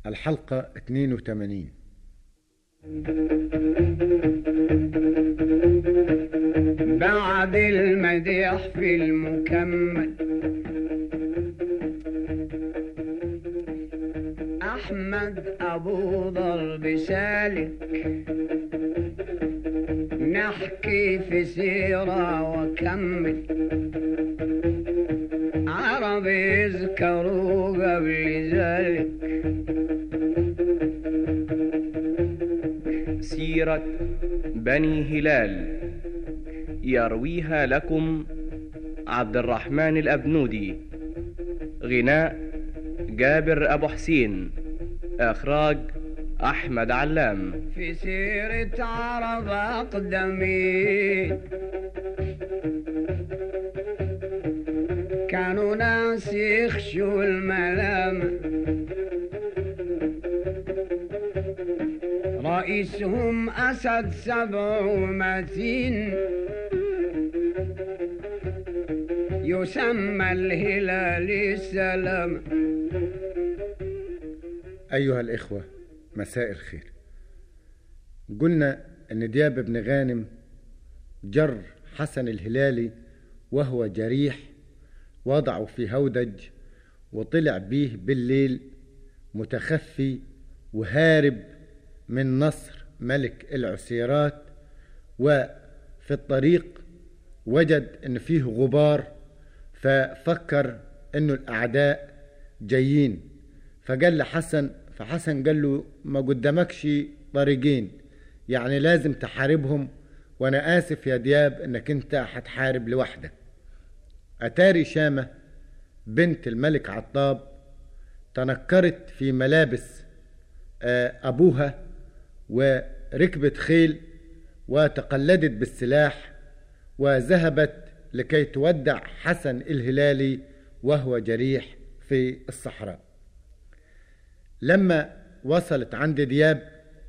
الحلقة 82 بعد المديح في المكمل أحمد أبو ضرب سالك نحكي في سيرة وكمل عرب يذكروا قبل ذلك سيرة بني هلال يرويها لكم عبد الرحمن الأبنودي غناء جابر أبو حسين إخراج أحمد علام في سيرة عرب أقدمين كانوا ناس يخشوا الملامة رئيسهم أسد سبع ومتين يسمى الهلال السلام أيها الإخوة مساء الخير قلنا أن دياب بن غانم جر حسن الهلالي وهو جريح وضعه في هودج وطلع بيه بالليل متخفي وهارب من نصر ملك العسيرات وفي الطريق وجد ان فيه غبار ففكر انه الاعداء جايين فقال لحسن فحسن قال له ما قدامكش طريقين يعني لازم تحاربهم وانا اسف يا دياب انك انت هتحارب لوحدك اتاري شامه بنت الملك عطاب تنكرت في ملابس ابوها وركبت خيل وتقلدت بالسلاح وذهبت لكي تودع حسن الهلالي وهو جريح في الصحراء لما وصلت عند دياب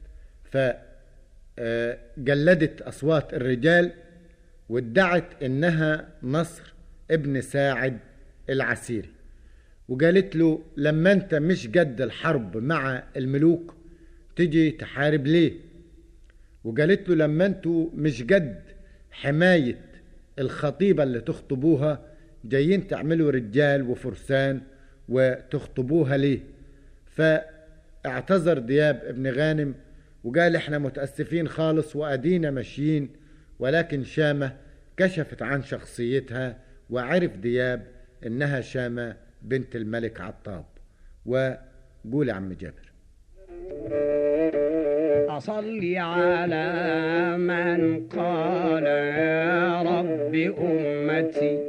فجلدت أصوات الرجال وادعت إنها نصر ابن ساعد العسيري وقالت له لما انت مش قد الحرب مع الملوك تجي تحارب ليه وقالت له لما انتوا مش قد حماية الخطيبة اللي تخطبوها جايين تعملوا رجال وفرسان وتخطبوها ليه فاعتذر دياب ابن غانم وقال احنا متأسفين خالص وأدينا ماشيين ولكن شامة كشفت عن شخصيتها وعرف دياب انها شامة بنت الملك عطاب وقول يا عم جابر أصلي على من قال يا رب أمتي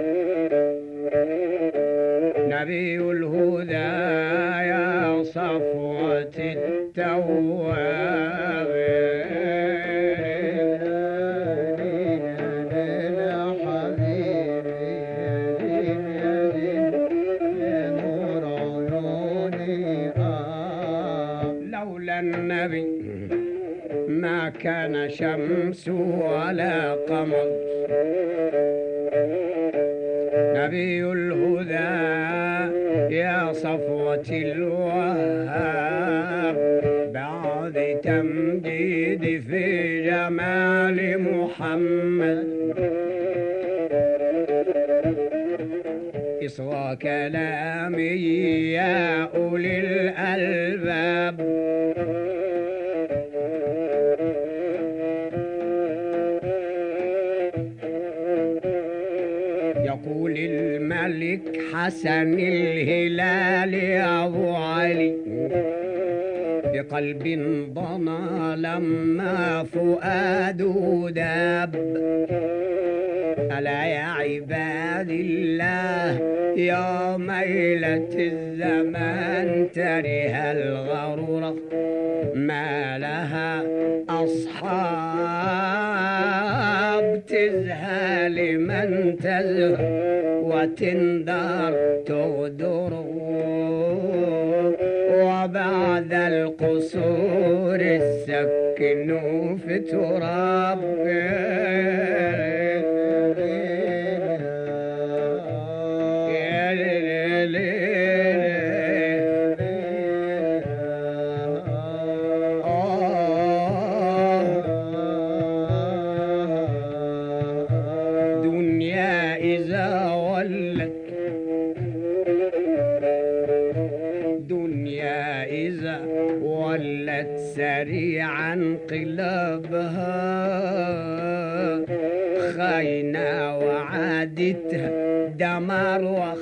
نبي الهدى يا صفوة التواب لولا النبي ما كان شمس ولا قمر نبي الهدى يا صفوة الوهاب بعد تمجيد في جمال محمد إصغى كلامي يا أولي الألباب يقول الملك حسن الهلال يا أبو علي بقلب ضنا لما فؤاده داب ألا يا عباد الله يا ميلة الزمان ترها الغرورة ما لها أصحاب تزهى لمن تزهى وتندار تغدر وبعد القصور السكنوا في تراب عزيزة ولت سريعا قلبها خينا وعادتها دمار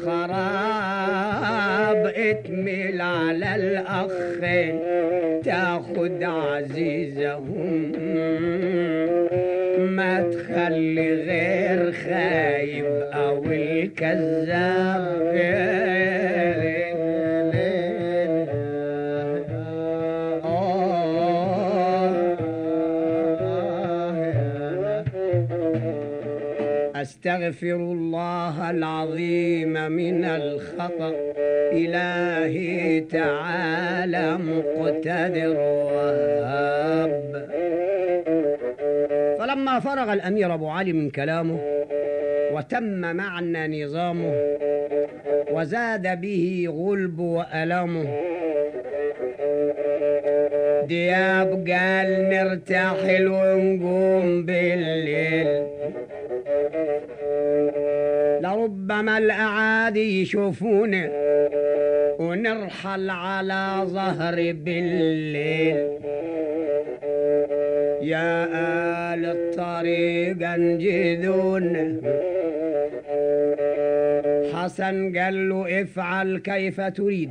وخراب اتمل على الأخين تاخد عزيزهم ما تخلي غير خايب أو الكذاب أستغفر الله العظيم من الخطأ إلهي تعالى مقتدر وهاب فلما فرغ الأمير أبو علي من كلامه وتم معنى نظامه وزاد به غلب وألامه دياب قال نرتاحل ونقوم بالليل لربما الأعادي يشوفونا ونرحل على ظهر بالليل يا آل الطريق انجذون حسن قال له افعل كيف تريد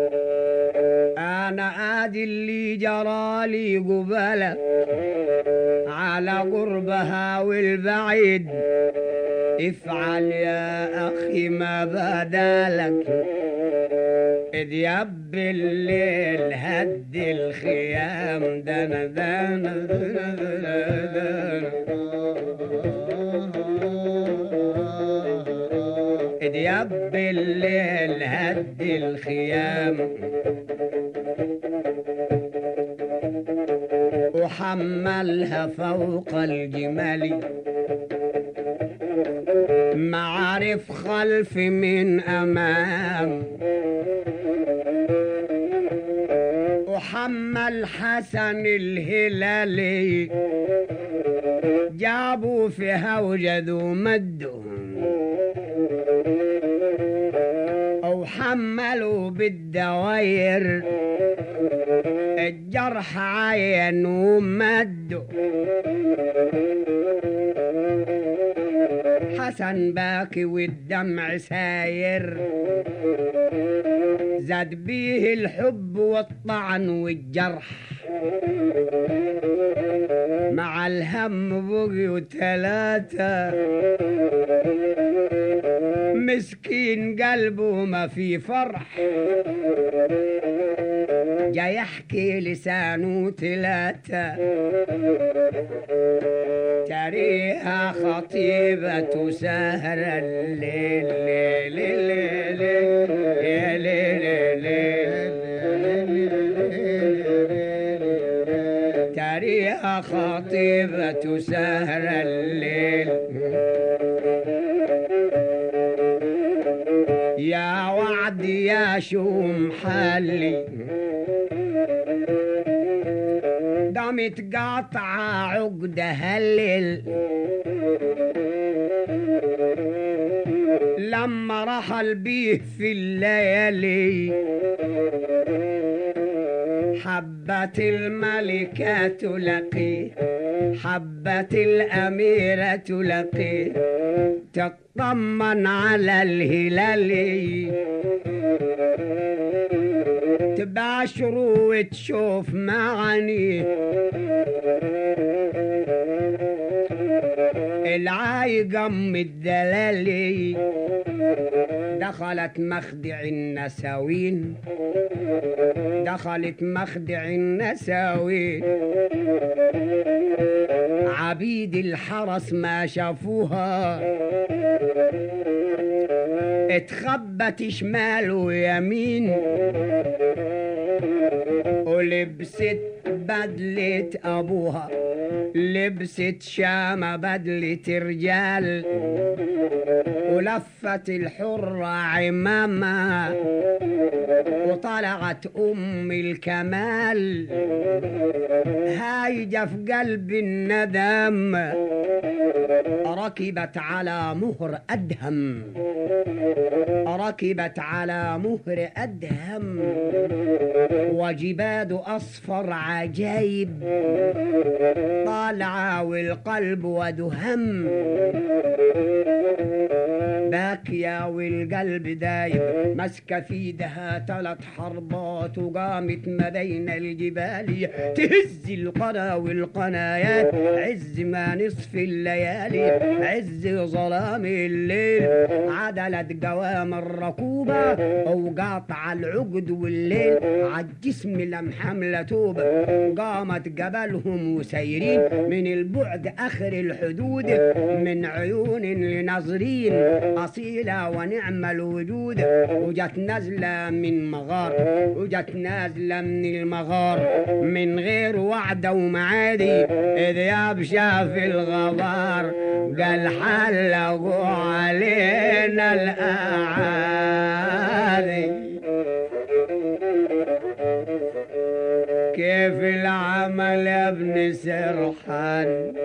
أنا آدي اللي جرالي قبالك على قربها والبعيد افعل يا أخي ما بدالك إذ يب الليل هد الخيام دنا دنا دنا دنا إذ يب الليل هد الخيام وحملها فوق الجمال معارف خلف من أمام وحمل حسن الهلالي جابوا فيها وجدوا مدوا أو حملوا بالدواير الجرح عين ومدوا حسن باكي والدمع ساير زاد بيه الحب والطعن والجرح مع الهم بقيوا ثلاثة مسكين قلبه ما في فرح جا يحكي لسانه ثلاثة تريها خطيبة سهر الليل ليل ليل ليل ليل تريها خطيبة سهر الليل يا وعد يا شوم حالي دمت قاطعة عقدة هلل لما رحل بيه في الليالي حبت الملكة تلقي حبت الأميرة تلقي تطمن على الهلالي تباشر وتشوف معني العايقم الدلالي دخلت مخدع النساوين دخلت مخدع النساوين عبيد الحرس ما شافوها اتخبت شمال ويمين ولبست بدلة أبوها لبست شامة بدلة رجال ولفت الحرة عمامة وطلعت أم الكمال هايجة في قلب الندم ركبت على مهر أدهم ركبت على مهر أدهم وجباد أصفر عجيب طالعة والقلب ودهم باكية والقلب دايب مسكة في ايدها ثلاث حربات وقامت ما بين الجبال تهز القنا والقنايات عز ما نصف الليالي عز ظلام الليل عدلت قوام الركوبة وقاطع العقد والليل عالجسم لم حملة توبة قامت قبلهم وسيرين من البعد آخر الحدود من عيون لناظرين أصيلة ونعم الوجود وجت نازلة من مغار وجت نازلة من المغار من غير وعدة ومعادي إذ يبشى في الغبار قال حلقوا علينا الأعادي كيف العمل يا ابن سرحان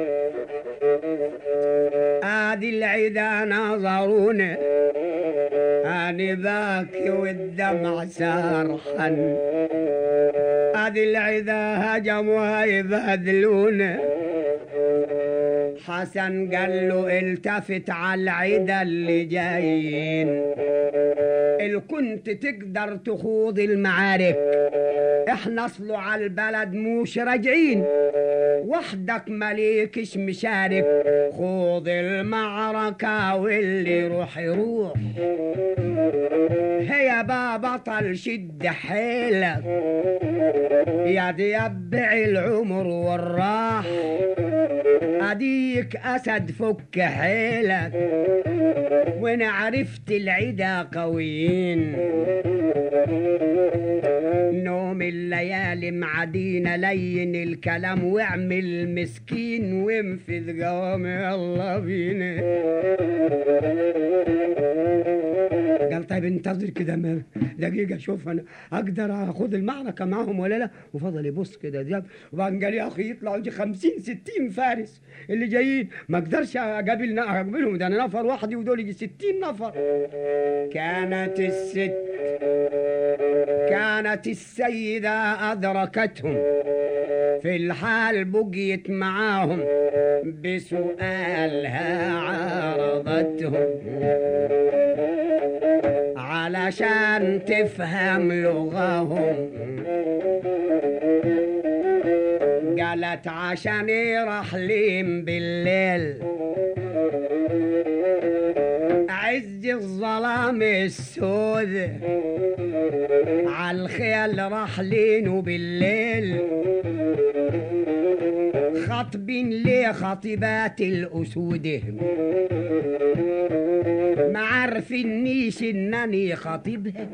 ادي العدا نظروني اني باكي والدمع سارحن ادي العدا هجموا يبهدلوني حسن قال له التفت على العدا اللي جايين ال كنت تقدر تخوض المعارك احنا اصله على البلد موش راجعين وحدك مليكش مشارك خوض المعركة واللي يروح يروح هيا با بطل شد حيلك يا ديبع العمر والراح اديك اسد فك حيلك وين عرفت العدا قويين نوم الليالي معدينا لين الكلام واعمل مسكين وانفذ قوام يلا بينا قال طيب انتظر كده ما- دقيقة شوف انا اقدر اخذ المعركة معهم ولا لا وفضل يبص كده جاب وبعدين قال يا اخي يطلعوا يجي 50 60 فارس اللي جايين ما اقدرش اقابل اقابلهم ده انا نفر وحدي ودول يجي 60 نفر كانت الست كانت السيدة أدركتهم في الحال بقيت معاهم بسؤالها عارضتهم علشان تفهم لغهم قالت عشان رحلين بالليل عز الظلام السود عالخيل رحلين وبالليل خطبين ليه خطيبات الأسود ما عارفينيش انني خطيبها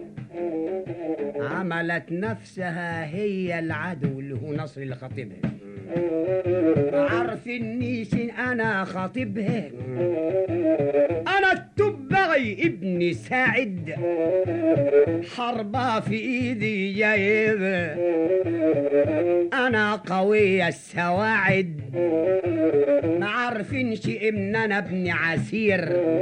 عملت نفسها هي العدو اللي هو نصر اللي خطيبها ما عارفينيش انا خطيبها انا التبعي ابن سعد حربة في ايدي جايب انا قوي السواعد ما عارفينش ان انا ابن عسير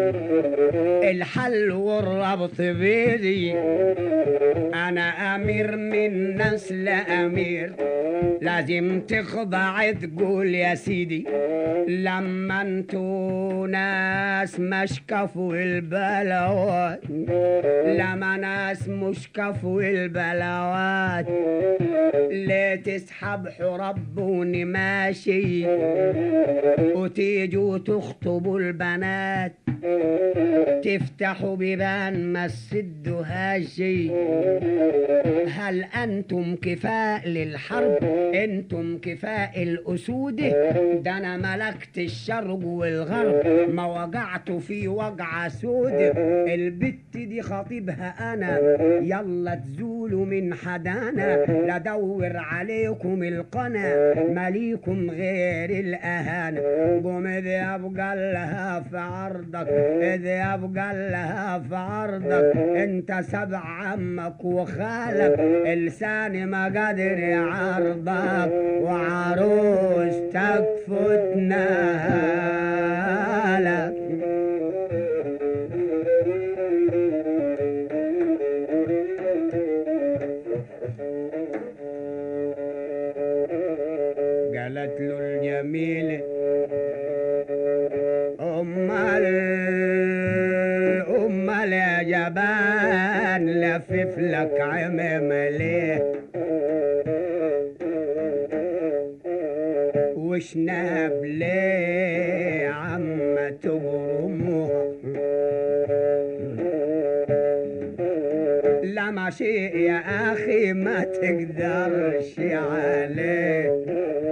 الحل والربط بيدي انا امير من نسل امير لازم تخضع تقول يا سيدي لما انتو ناس مشكفوا البلوات لما ناس مشكفوا البلوات ليه تسحب حربوني ماشي وتيجوا تخطبوا البنات تفتحوا بيبان ما تسدوها شي هل أنتم كفاء للحرب أنتم كفاء الأسود ده أنا ملكت الشرق والغرب ما وجعت في وجع سود البت دي خطيبها أنا يلا تزولوا من حدانا لدور عليكم القنا ماليكم غير الأهانة قوم اذهب قالها في عرضك اذهب قالها في عرضك انت سبع عمك وخالك لساني ما قادر يعرضك وعروستك فتنها لك قالت له الجميلة أمال أمال يا جبان لفف لك عمم ليه وشناب ليه عم تبرمها لما شيء يا أخي ما تقدرش عليه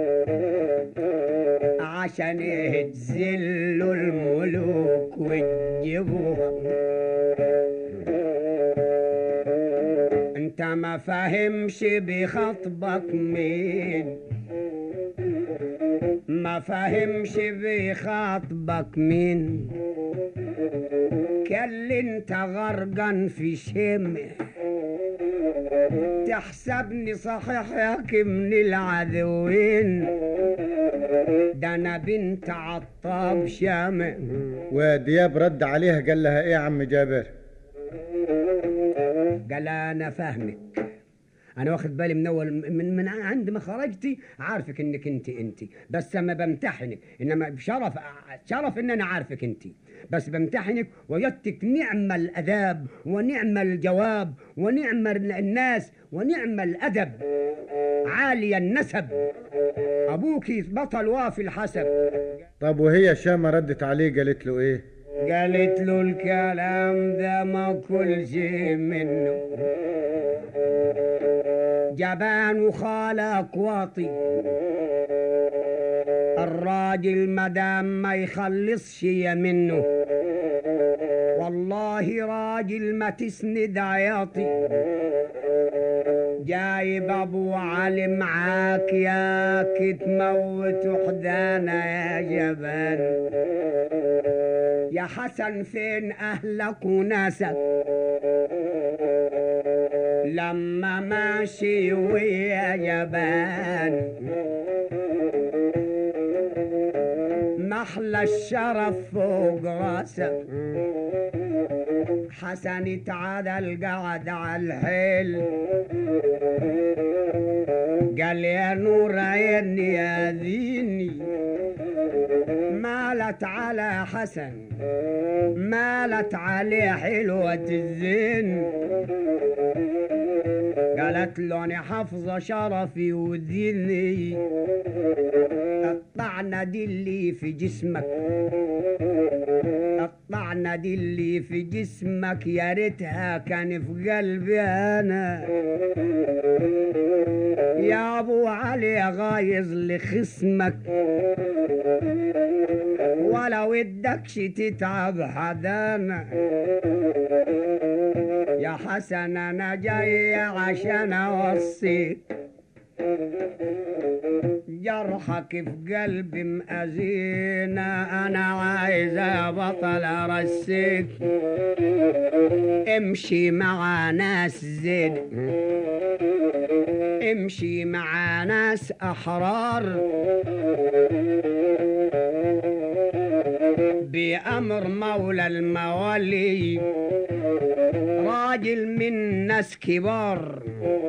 عشان تذلوا الملوك وتجيبوها انت ما فاهمش بخطبك مين ما فاهمش بخاطبك مين كل انت غرقان في شمه تحسبني صحيح ياك من العدوين ده انا بنت عطاب شامع ودياب رد عليها قال لها ايه يا عم جابر قال انا فاهمك انا واخد بالي من اول من, من عند ما خرجتي عارفك انك انت انت بس اما بمتحنك انما بشرف شرف ان انا عارفك انت بس بمتحنك وجدتك نعم الاداب ونعم الجواب ونعم الناس ونعم الادب عالي النسب ابوك بطل وافي الحسب طب وهي شامة ردت عليه قالت له ايه قالت له الكلام ده ما كل شيء منه جبان وخالق واطي الراجل مدام ما يخلصش منه والله راجل ما تسند عياطي جايب ابو علي معاك ياك تموت وحدانا يا جبان يا حسن فين اهلك وناسك لما ماشي ويا جبان محلى الشرف فوق راسك حسن تعادل قعد على الحيل قال يا نور عيني يا ديني مالت على حسن مالت عليه حلوة الزين قالت له انا حافظة شرفي وديني الطعنة دي اللي في جسمك الطعنة دي اللي في جسمك يا ريتها كان في قلبي انا يا ابو علي غايظ لخصمك ولا ودكش تتعب حدانا يا حسن انا جاي عشان اوصيك جرحك في قلبي مأذينا أنا عايزة بطل أرسيك امشي مع ناس زين امشي مع ناس أحرار بأمر مولى الموالي راجل من ناس كبار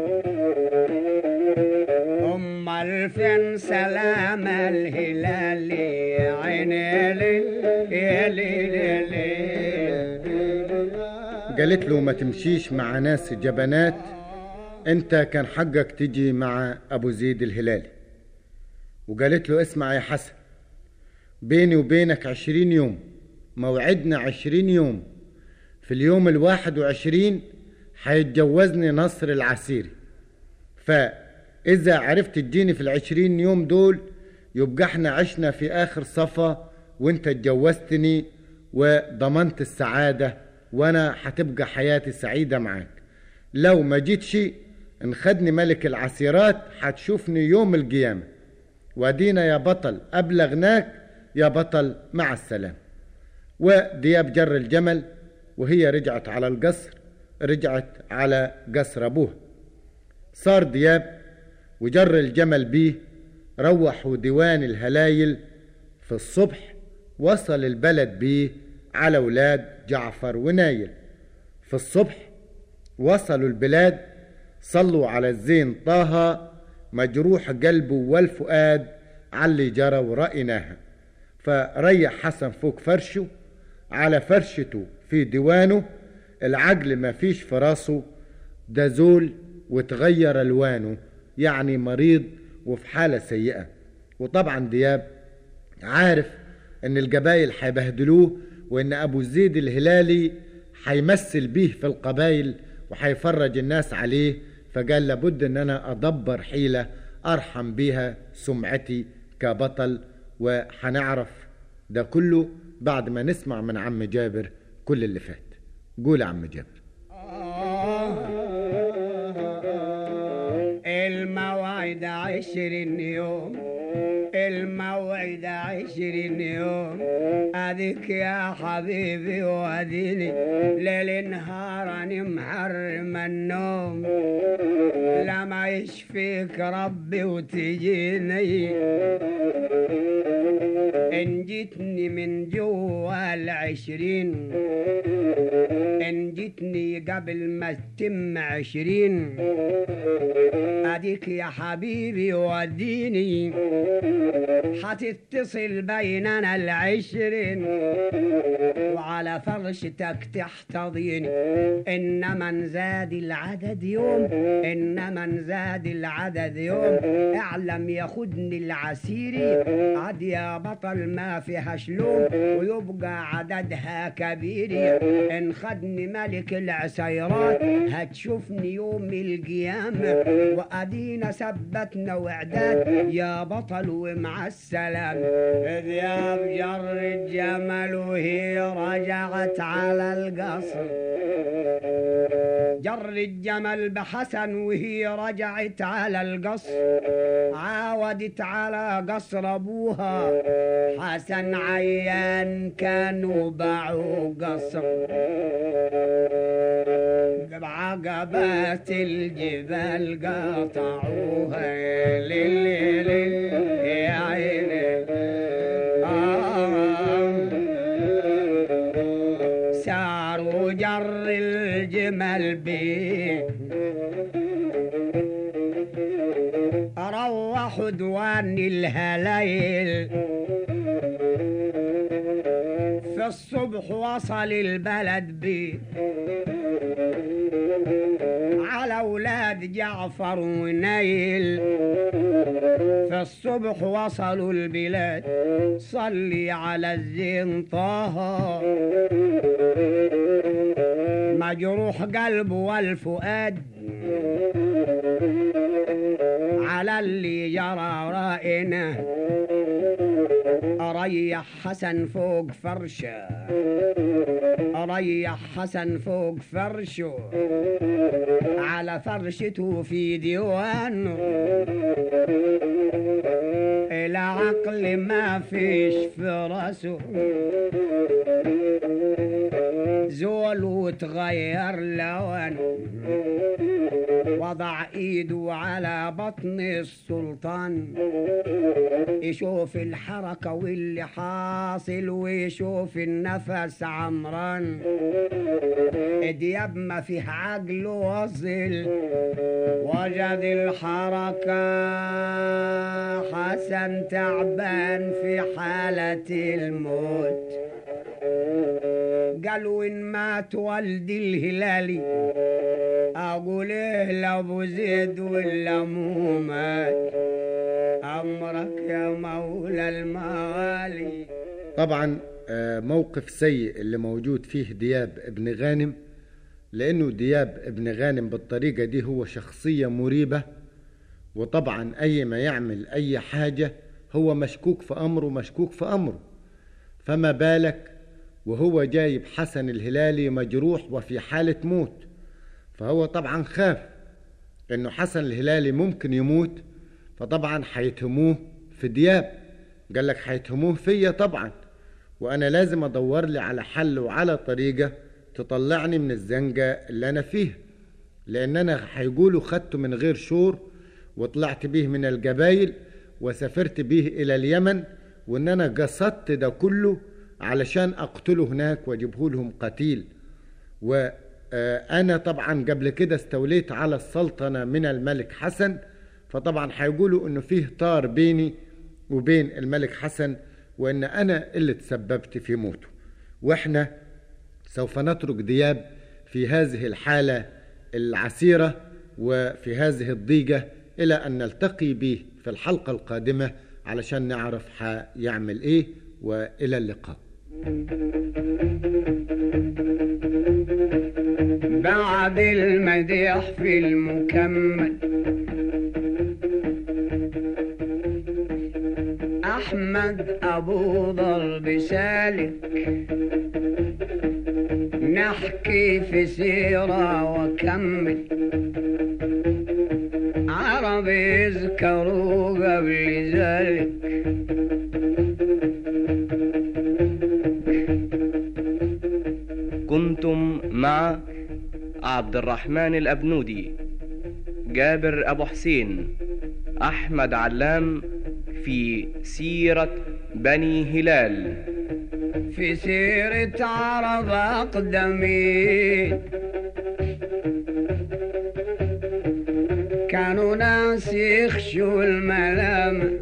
أم الفن سلام الهلالي عيني ليل قالت له ما تمشيش مع ناس جبنات انت كان حقك تجي مع ابو زيد الهلالي وقالت له اسمع يا حسن بيني وبينك عشرين يوم موعدنا عشرين يوم في اليوم الواحد وعشرين هيتجوزني نصر العسيري فإذا عرفت تجيني في العشرين يوم دول يبقى احنا عشنا في آخر صفا وانت اتجوزتني وضمنت السعادة وانا هتبقى حياتي سعيدة معاك لو ما جيتش ان خدني ملك العسيرات هتشوفني يوم القيامة وادينا يا بطل أبلغناك يا بطل مع السلام ودياب جر الجمل وهي رجعت على القصر رجعت على قصر أبوها صار دياب وجر الجمل بيه روحوا ديوان الهلايل في الصبح وصل البلد بيه على ولاد جعفر ونايل في الصبح وصلوا البلاد صلوا على الزين طه مجروح قلبه والفؤاد على اللي جرى ورأيناها فريح حسن فوق فرشه على فرشته في ديوانه العجل ما فيش في راسه ده زول وتغير الوانه يعني مريض وفي حالة سيئة وطبعا دياب عارف ان الجبايل هيبهدلوه وان ابو زيد الهلالي هيمثل بيه في القبايل وهيفرج الناس عليه فقال لابد ان انا ادبر حيلة ارحم بيها سمعتي كبطل وهنعرف ده كله بعد ما نسمع من عم جابر كل اللي فات قول يا عم جابر الموعد عشرين يوم الموعد عشرين يوم اديك يا حبيبي واديني ليل نهار أنا محرم النوم لما يشفيك ربي وتجيني ان جيتني من جوا العشرين ان جيتني قبل ما تتم عشرين اديك يا حبيبي وديني حتتصل بيننا العشرين وعلى فرشتك تحتضيني ان من زاد العدد يوم ان من زاد العدد يوم اعلم ياخدني العسيري عد يا بطل ما فيها شلوم ويبقى عددها كبير ان خدني ملك العسيرات هتشوفني يوم القيامة وادينا ثبتنا وعداد يا بطل ومع السلام ذياب جر الجمل وهي رجعت على القصر جر الجمل بحسن وهي رجعت على القصر عاودت على قصر ابوها حسن عيان كانوا باعوا قصر بعقبات الجبال قطعوها للي للي يا عيني آه ساروا جر الجمل بيه روحوا دوان الهلايل في الصبح وصل البلد بيه على اولاد جعفر ونيل في الصبح وصلوا البلاد صلي على الزين طه مجروح قلبه والفؤاد على اللي جرى رائنا أريح حسن فوق فرشه أريح حسن فوق فرشه على فرشته في ديوانه العقل ما فيش في راسه زول وتغير لونه وضع ايده على بطن السلطان يشوف الحركة واللي حاصل ويشوف النفس عمران دياب ما فيه عقل وصل وجد الحركة حسن تعبان في حالة الموت قالوا إن مات والدي الهلالي أقول إيه لأبو زيد ولا مو مات أمرك يا مولى الموالي طبعا آه، موقف سيء اللي موجود فيه دياب ابن غانم لأنه دياب ابن غانم بالطريقة دي هو شخصية مريبة وطبعا أي ما يعمل أي حاجة هو مشكوك في أمره مشكوك في أمره فما بالك وهو جايب حسن الهلالي مجروح وفي حالة موت فهو طبعا خاف انه حسن الهلالي ممكن يموت فطبعا هيتهموه في دياب قال لك هيتهموه فيا طبعا وانا لازم ادور لي على حل وعلى طريقه تطلعني من الزنقه اللي انا فيها لان انا هيقولوا خدته من غير شور وطلعت بيه من القبايل وسافرت بيه الى اليمن وان انا قصدت ده كله علشان اقتله هناك واجيبه لهم قتيل وانا طبعا قبل كده استوليت على السلطنه من الملك حسن فطبعا هيقولوا انه فيه طار بيني وبين الملك حسن وان انا اللي تسببت في موته واحنا سوف نترك دياب في هذه الحاله العسيره وفي هذه الضيقه الى ان نلتقي به في الحلقه القادمه علشان نعرف هيعمل ايه والى اللقاء بعد المديح في المكمل أحمد أبو ضرب سالك نحكي في سيرة وكمل عرب يذكروا قبل ذلك كنتم مع عبد الرحمن الأبنودي جابر أبو حسين أحمد علام في سيرة بني هلال في سيرة عرب أقدمين كانوا ناس يخشوا الملامة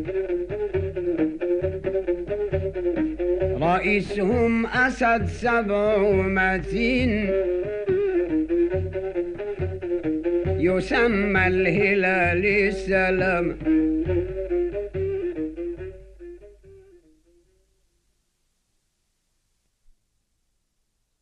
رئيسهم أسد سبع ومتين يسمى الهلال السلام